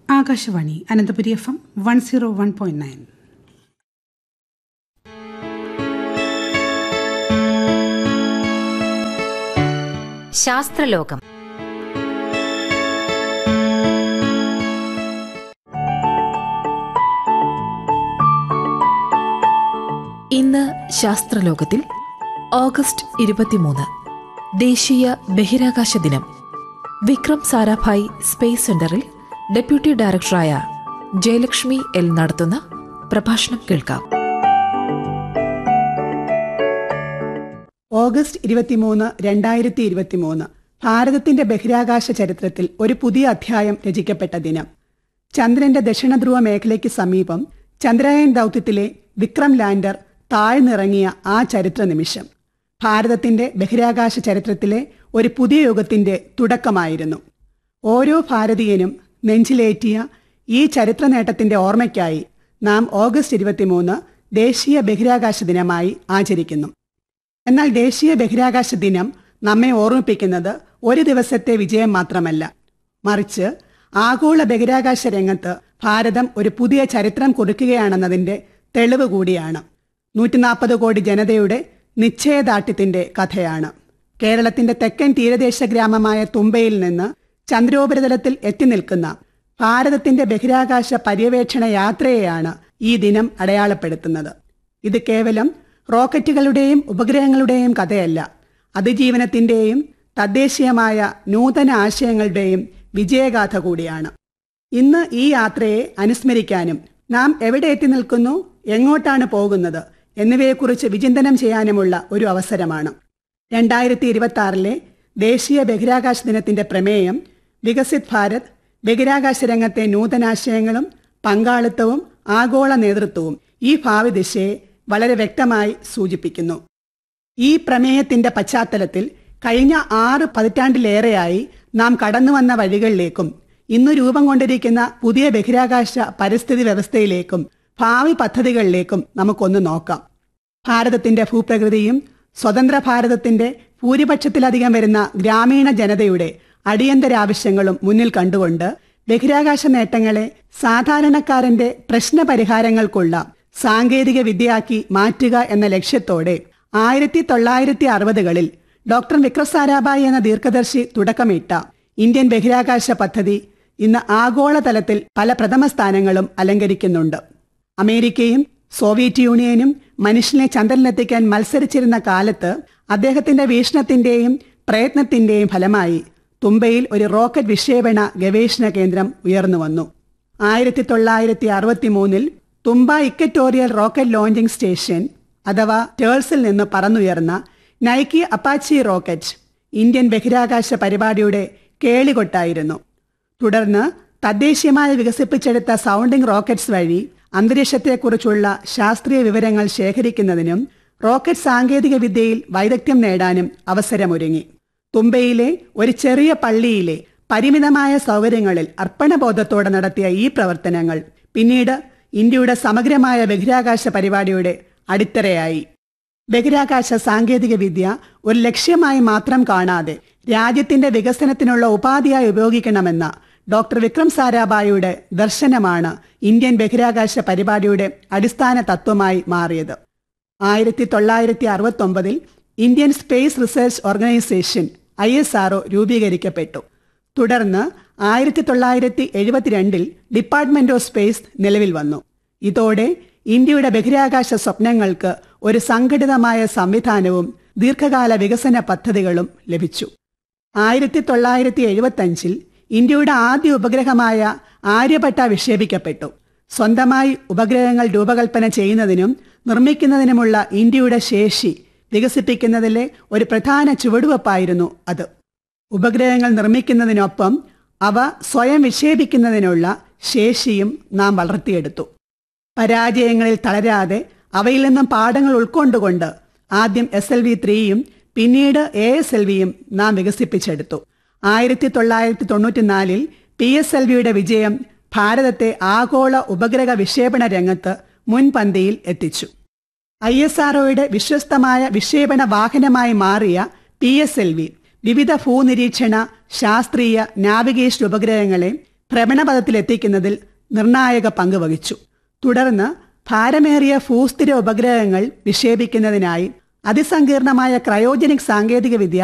Akashvani Ananthapuri F M one zero one point nine ശാസ്ത്രലോകം ഇന്ന് ശാസ്ത്രലോകത്തിൽ ഓഗസ്റ്റ് ഇരുപത്തിമൂന്ന് ദേശീയ ബഹിരാകാശ ദിനം വിക്രം സാരാഭായ് സ്പേസ് സെന്ററിൽ ഡെപ്യൂട്ടി ഡയറക്ടറായ ജയലക്ഷ്മി എൽ നടത്തുന്ന പ്രഭാഷണം കേൾക്കാം ഓഗസ്റ്റ് ഇരുപത്തിമൂന്ന് രണ്ടായിരത്തി ഇരുപത്തിമൂന്ന് ഭാരതത്തിന്റെ ബഹിരാകാശ ചരിത്രത്തിൽ ഒരു പുതിയ അധ്യായം രചിക്കപ്പെട്ട ദിനം ചന്ദ്രന്റെ ദക്ഷിണധ്രുവ മേഖലയ്ക്ക് സമീപം ചന്ദ്രയാൻ ദൗത്യത്തിലെ വിക്രം ലാൻഡർ താഴ്ന്നിറങ്ങിയ ആ ചരിത്ര നിമിഷം ഭാരതത്തിന്റെ ബഹിരാകാശ ചരിത്രത്തിലെ ഒരു പുതിയ യുഗത്തിന്റെ തുടക്കമായിരുന്നു ഓരോ ഭാരതീയനും നെഞ്ചിലേറ്റിയ ഈ ചരിത്ര നേട്ടത്തിന്റെ ഓർമ്മയ്ക്കായി നാം ഓഗസ്റ്റ് ഇരുപത്തിമൂന്ന് ദേശീയ ബഹിരാകാശ ദിനമായി ആചരിക്കുന്നു എന്നാൽ ദേശീയ ബഹിരാകാശ ദിനം നമ്മെ ഓർമ്മിപ്പിക്കുന്നത് ഒരു ദിവസത്തെ വിജയം മാത്രമല്ല മറിച്ച് ആഗോള ബഹിരാകാശ രംഗത്ത് ഭാരതം ഒരു പുതിയ ചരിത്രം കുറിക്കുകയാണെന്നതിന്റെ തെളിവ് കൂടിയാണ് നൂറ്റിനാൽപ്പത് കോടി ജനതയുടെ നിശ്ചയദാർഢ്യത്തിന്റെ കഥയാണ് കേരളത്തിന്റെ തെക്കൻ തീരദേശ ഗ്രാമമായ തുമ്പയിൽ നിന്ന് ചന്ദ്രോപരിതലത്തിൽ എത്തി നിൽക്കുന്ന ഭാരതത്തിന്റെ ബഹിരാകാശ പര്യവേക്ഷണ യാത്രയെയാണ് ഈ ദിനം അടയാളപ്പെടുത്തുന്നത് ഇത് കേവലം റോക്കറ്റുകളുടെയും ഉപഗ്രഹങ്ങളുടെയും കഥയല്ല അതിജീവനത്തിന്റെയും തദ്ദേശീയമായ നൂതന ആശയങ്ങളുടെയും വിജയഗാഥ കൂടിയാണ് ഇന്ന് ഈ യാത്രയെ അനുസ്മരിക്കാനും നാം എവിടെ എത്തി നിൽക്കുന്നു എങ്ങോട്ടാണ് പോകുന്നത് എന്നിവയെക്കുറിച്ച് വിചിന്തനം ചെയ്യാനുമുള്ള ഒരു അവസരമാണ് രണ്ടായിരത്തി ഇരുപത്തി ആറിലെ ദേശീയ ബഹിരാകാശ ദിനത്തിന്റെ പ്രമേയം വികസിത് ഭാരത് ബഹിരാകാശ രംഗത്തെ നൂതനാശയങ്ങളും പങ്കാളിത്തവും ആഗോള നേതൃത്വവും ഈ ഭാവി ദിശയെ വളരെ വ്യക്തമായി സൂചിപ്പിക്കുന്നു ഈ പ്രമേയത്തിന്റെ പശ്ചാത്തലത്തിൽ കഴിഞ്ഞ ആറ് പതിറ്റാണ്ടിലേറെയായി നാം കടന്നുവന്ന വഴികളിലേക്കും ഇന്ന് രൂപം കൊണ്ടിരിക്കുന്ന പുതിയ ബഹിരാകാശ പരിസ്ഥിതി വ്യവസ്ഥയിലേക്കും ഭാവി പദ്ധതികളിലേക്കും നമുക്കൊന്ന് നോക്കാം ഭാരതത്തിന്റെ ഭൂപ്രകൃതിയും സ്വതന്ത്ര ഭാരതത്തിന്റെ ഭൂരിപക്ഷത്തിലധികം വരുന്ന ഗ്രാമീണ ജനതയുടെ അടിയന്തര ആവശ്യങ്ങളും മുന്നിൽ കണ്ടുകൊണ്ട് ബഹിരാകാശ നേട്ടങ്ങളെ സാധാരണക്കാരന്റെ പ്രശ്ന പരിഹാരങ്ങൾക്കുള്ള സാങ്കേതിക വിദ്യയാക്കി മാറ്റുക എന്ന ലക്ഷ്യത്തോടെ ആയിരത്തി തൊള്ളായിരത്തി അറുപതുകളിൽ ഡോക്ടർ വിക്രം സാരാഭായി എന്ന ദീർഘദർശി തുടക്കമിട്ട ഇന്ത്യൻ ബഹിരാകാശ പദ്ധതി ഇന്ന് ആഗോളതലത്തിൽ പല പ്രഥമ സ്ഥാനങ്ങളും അലങ്കരിക്കുന്നുണ്ട് അമേരിക്കയും സോവിയറ്റ് യൂണിയനും മനുഷ്യനെ ചന്ദ്രനിലെത്തിക്കാൻ മത്സരിച്ചിരുന്ന കാലത്ത് അദ്ദേഹത്തിന്റെ വീക്ഷണത്തിന്റെയും പ്രയത്നത്തിന്റെയും ഫലമായി തുമ്പയിൽ ഒരു റോക്കറ്റ് വിക്ഷേപണ ഗവേഷണ കേന്ദ്രം ഉയർന്നു വന്നു ആയിരത്തി തൊള്ളായിരത്തി അറുപത്തി മൂന്നിൽ Thumba equatorial rocket launching station അഥവാ ടേഴ്സിൽ നിന്ന് പറന്നുയർന്ന നൈക്കി അപ്പാച്ചി റോക്കറ്റ് ഇന്ത്യൻ ബഹിരാകാശ പരിപാടിയുടെ കേളികൊട്ടായിരുന്നു തുടർന്ന് തദ്ദേശീയമായി വികസിപ്പിച്ചെടുത്ത സൗണ്ടിംഗ് റോക്കറ്റ്സ് വഴി അന്തരീക്ഷത്തെക്കുറിച്ചുള്ള ശാസ്ത്രീയ വിവരങ്ങൾ ശേഖരിക്കുന്നതിനും റോക്കറ്റ് സാങ്കേതിക വിദ്യയിൽ വൈദഗ്ധ്യം നേടാനും അവസരമൊരുങ്ങി തുമ്പയിലെ ഒരു ചെറിയ പള്ളിയിലെ പരിമിതമായ സൗകര്യങ്ങളിൽ അർപ്പണബോധത്തോടെ നടത്തിയ ഈ പ്രവർത്തനങ്ങൾ പിന്നീട് ഇന്ത്യയുടെ സമഗ്രമായ ബഹിരാകാശ പരിപാടിയുടെ അടിത്തറയായി ബഹിരാകാശ സാങ്കേതിക വിദ്യ ഒരു ലക്ഷ്യമായി മാത്രം കാണാതെ രാജ്യത്തിന്റെ വികസനത്തിനുള്ള ഉപാധിയായി ഉപയോഗിക്കണമെന്ന ഡോക്ടർ വിക്രം സാരാഭായിയുടെ ദർശനമാണ് ഇന്ത്യൻ ബഹിരാകാശ പരിപാടിയുടെ അടിസ്ഥാന തത്വമായി മാറിയത് ആയിരത്തി തൊള്ളായിരത്തി അറുപത്തൊമ്പതിൽ Indian space research organisation I S RO രൂപീകരിക്കപ്പെട്ടു തുടർന്ന് ആയിരത്തി തൊള്ളായിരത്തി എഴുപത്തിരണ്ടിൽ ഡിപ്പാർട്ട്മെന്റ് ഓഫ് സ്പേസ് നിലവിൽ വന്നു ഇതോടെ ഇന്ത്യയുടെ ബഹിരാകാശ സ്വപ്നങ്ങൾക്ക് ഒരു സംഘടിതമായ സംവിധാനവും ദീർഘകാല വികസന പദ്ധതികളും ലഭിച്ചു ആയിരത്തി തൊള്ളായിരത്തി എഴുപത്തഞ്ചിൽ ഇന്ത്യയുടെ ആദ്യ ഉപഗ്രഹമായ ആര്യഭട്ട വിക്ഷേപിക്കപ്പെട്ടു സ്വന്തമായി ഉപഗ്രഹങ്ങൾ രൂപകൽപ്പന ചെയ്യുന്നതിനും നിർമ്മിക്കുന്നതിനുമുള്ള ഇന്ത്യയുടെ ശേഷി വികസിപ്പിക്കുന്നതിലെ ഒരു പ്രധാന ചുവടുവെപ്പായിരുന്നു അത് ഉപഗ്രഹങ്ങൾ നിർമ്മിക്കുന്നതിനൊപ്പം അവ സ്വയം വിക്ഷേപിക്കുന്നതിനുള്ള ശേഷിയും നാം വളർത്തിയെടുത്തു പരാജയങ്ങളിൽ തളരാതെ അവയിൽ നിന്നും പാഠങ്ങൾ ഉൾക്കൊണ്ടുകൊണ്ട് ആദ്യം എസ് എൽ വി ത്രീയും പിന്നീട് എ എസ് എൽ വിയും നാം വികസിപ്പിച്ചെടുത്തു ആയിരത്തി തൊള്ളായിരത്തി തൊണ്ണൂറ്റിനാലിൽ പി എസ് എൽ വിയുടെ വിജയം ഭാരതത്തെ ആഗോള ഉപഗ്രഹ വിക്ഷേപണ രംഗത്ത് മുൻപന്തിയിൽ എത്തിച്ചു ഐ എസ് ആർഒയുടെ വിശ്വസ്തമായ വിക്ഷേപണ വാഹനമായി മാറിയ പി എസ് എൽ വി വിവിധ ഭൂനിരീക്ഷണ ശാസ്ത്രീയ നാവിഗേഷൻ ഉപഗ്രഹങ്ങളെ ഭ്രമണപഥത്തിലെത്തിക്കുന്നതിൽ നിർണായക പങ്ക് വഹിച്ചു തുടർന്ന് ഭാരമേറിയ ഭൂസ്ഥിര ഉപഗ്രഹങ്ങൾ വിക്ഷേപിക്കുന്നതിനായി അതിസങ്കീർണമായ ക്രയോജനിക് സാങ്കേതികവിദ്യ